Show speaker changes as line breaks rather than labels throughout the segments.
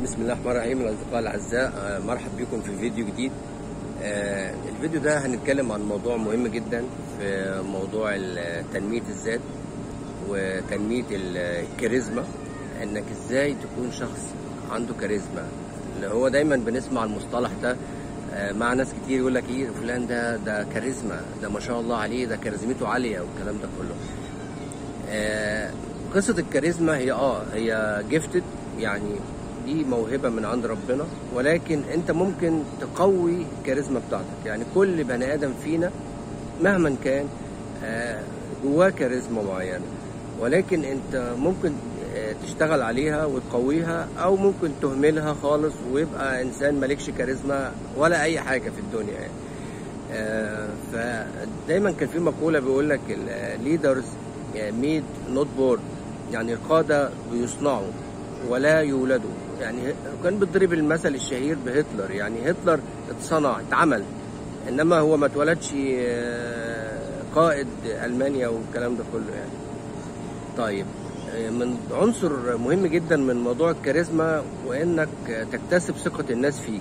بسم الله الرحمن الرحيم الاصدقاء الاعزاء آه، مرحب بكم في فيديو جديد آه، الفيديو ده هنتكلم عن موضوع مهم جدا في موضوع ال- تنمية الذات وتنمية ال- الكاريزما انك ازاي تكون شخص عنده كاريزما اللي هو دايما بنسمع المصطلح ده آه، مع ناس كتير يقول لك ايه فلان ده ده كاريزما ده ما شاء الله عليه ده كاريزمته عالية والكلام ده كله آه، قصة الكاريزما هي اه هي جفتد يعني دي موهبة من عند ربنا ولكن انت ممكن تقوي الكاريزما بتاعتك يعني كل بني ادم فينا مهما كان آه، جواه كاريزما معينة ولكن انت ممكن آه، تشتغل عليها وتقويها او ممكن تهملها خالص ويبقى انسان مالكش كاريزما ولا اي حاجة في الدنيا يعني آه، فدايما كان في مقولة بيقول لك الليدرز ميد نوت بورد يعني القادة بيصنعوا ولا يولدوا يعني كان بيضرب المثل الشهير بهتلر يعني هتلر اتصنع اتعمل انما هو ما اتولدش آه، قائد المانيا والكلام ده كله يعني طيب آه، من عنصر مهم جدا من موضوع الكاريزما وانك تكتسب ثقة الناس فيك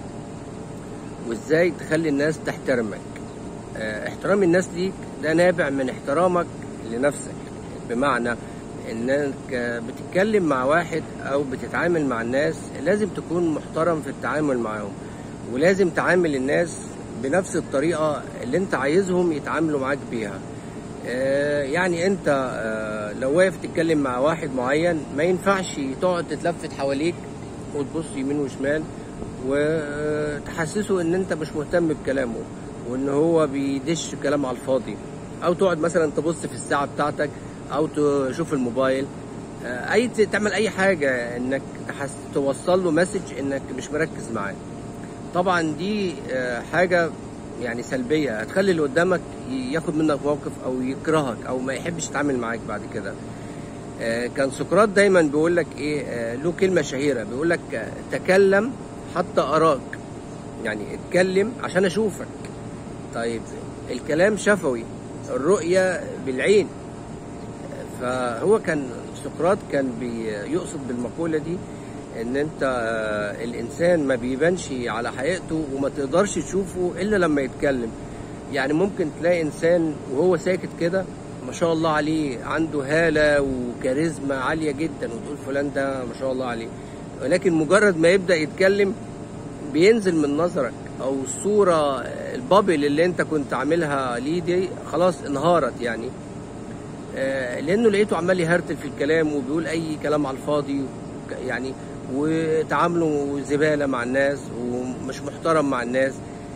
وازاي تخلي الناس تحترمك آه، احترام الناس ليك ده نابع من احترامك لنفسك بمعنى انك آه، بتتكلم مع واحد او بتتعامل مع الناس لازم تكون محترم في التعامل معاهم ولازم تعامل الناس بنفس الطريقة اللي انت عايزهم يتعاملوا معاك بيها آه، يعني انت آه، لو واقف تتكلم مع واحد معين ما ينفعش تقعد تتلفت حواليك وتبص يمين وشمال وتحسسه ان انت مش مهتم بكلامه وان هو بيدش كلام على الفاضي او تقعد مثلا تبص في الساعه بتاعتك او تشوف الموبايل آه، اي تعمل اي حاجه انك تحس توصل له مسج انك مش مركز معاه طبعا دي آه، حاجه يعني سلبيه هتخلي اللي قدامك ياخد منك موقف او يكرهك او ما يحبش يتعامل معاك بعد كده آه، كان سقراط دايما بيقول لك ايه آه، له كلمه شهيره بيقول لك آه، تكلم حتى اراك يعني اتكلم عشان اشوفك طيب الكلام شفوي الرؤيه بالعين فهو كان سقراط كان بيقصد بالمقوله دي ان انت آه، الانسان ما بيبانش على حقيقته وما تقدرش تشوفه الا لما يتكلم يعني ممكن تلاقي انسان وهو ساكت كده ما شاء الله عليه عنده هاله وكاريزما عاليه جدا وتقول فلان ده ما شاء الله عليه ولكن مجرد ما يبدا يتكلم بينزل من نظرك او الصوره البابل اللي انت كنت عاملها ليه دي خلاص انهارت يعني آه، لانه لقيته عمال يهرتل في الكلام وبيقول اي كلام على الفاضي وك- يعني وتعامله زباله مع الناس ومش محترم مع الناس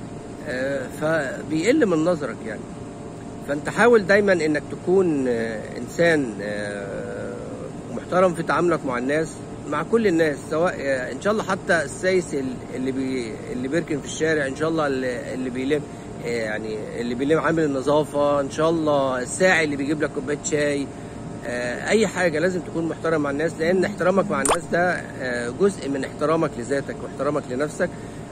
آه، فبيقل من نظرك يعني فانت حاول دايما انك تكون آه، انسان آه، محترم في تعاملك مع الناس مع كل الناس سواء آه، ان شاء الله حتى السايس ال- اللي بي اللي بيركن في الشارع ان شاء الله اللي اللي بيلم آه، يعني اللي بيلم عامل النظافه ان شاء الله الساعي اللي بيجيب لك كوبايه شاي آه، اي حاجه لازم تكون محترم مع الناس لان احترامك مع الناس ده آه، جزء من احترامك لذاتك واحترامك لنفسك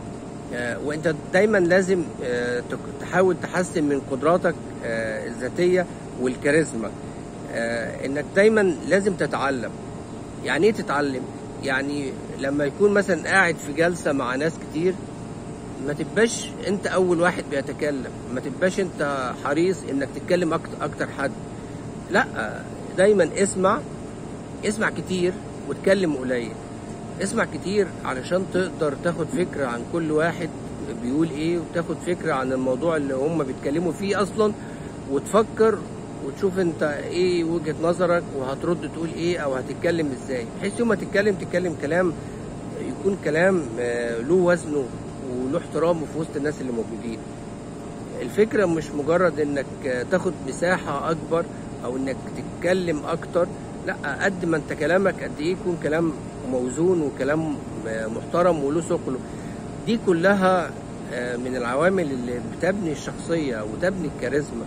آه، وانت دايما لازم آه، تك- تحاول تحسن من قدراتك آه، الذاتيه والكاريزما آه، انك دايما لازم تتعلم يعني ايه تتعلم يعني لما يكون مثلا قاعد في جلسه مع ناس كتير ما تبقاش انت اول واحد بيتكلم ما تبقاش انت حريص انك تتكلم اكتر اكتر حد لا دايما اسمع اسمع كتير واتكلم قليل اسمع كتير علشان تقدر تاخد فكرة عن كل واحد بيقول ايه وتاخد فكرة عن الموضوع اللي هم بيتكلموا فيه اصلا وتفكر وتشوف انت ايه وجهة نظرك وهترد تقول ايه او هتتكلم ازاي بحيث يوم ما تتكلم تتكلم كلام يكون كلام آه، له وزنه وله احترامه في وسط الناس اللي موجودين الفكرة مش مجرد انك تاخد مساحة اكبر او انك تتكلم اكتر لا قد ما انت كلامك قد ايه يكون كلام موزون وكلام محترم وله ثقله دي كلها آه، من العوامل اللي بتبني الشخصية وتبني الكاريزما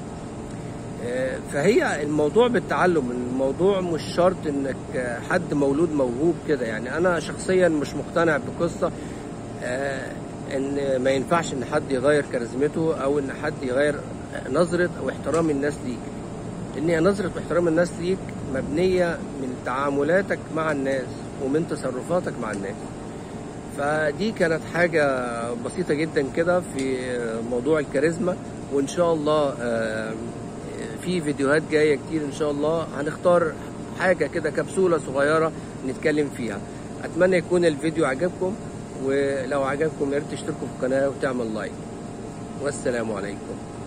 آه، فهي الموضوع بالتعلم الموضوع مش شرط انك آه، حد مولود موهوب كده يعني انا شخصيا مش مقتنع بقصة آه، ان ما ينفعش ان حد يغير كاريزمته او ان حد يغير نظرة او احترام الناس ليك لان هي نظرة واحترام الناس ليك مبنية من تعاملاتك مع الناس ومن تصرفاتك مع الناس فدي كانت حاجة بسيطة جدا كده في موضوع الكاريزما وإن شاء الله آه، في فيديوهات جاية كتير إن شاء الله هنختار حاجة كده كبسولة صغيرة نتكلم فيها أتمنى يكون الفيديو عجبكم ولو عجبكم يا ريت تشتركوا في القناة وتعمل لايك والسلام عليكم